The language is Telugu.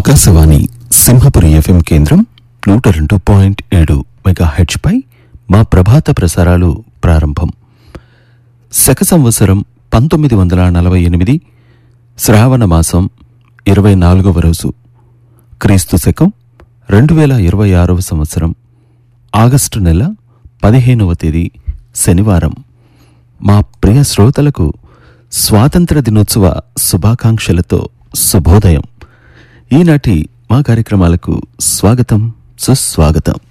ఆకాశవాణి సింహపురి ఎఫ్ఎం కేంద్రం నూట రెండు పాయింట్ ఏడు మెగా పై మా ప్రభాత ప్రసారాలు ప్రారంభం శక సంవత్సరం పంతొమ్మిది వందల నలభై ఎనిమిది శ్రావణ మాసం ఇరవై నాలుగవ రోజు క్రీస్తు శకం రెండు వేల ఇరవై ఆరవ సంవత్సరం ఆగస్టు నెల పదిహేనవ తేదీ శనివారం మా ప్రియ శ్రోతలకు స్వాతంత్ర దినోత్సవ శుభాకాంక్షలతో శుభోదయం ఈనాటి మా కార్యక్రమాలకు స్వాగతం సుస్వాగతం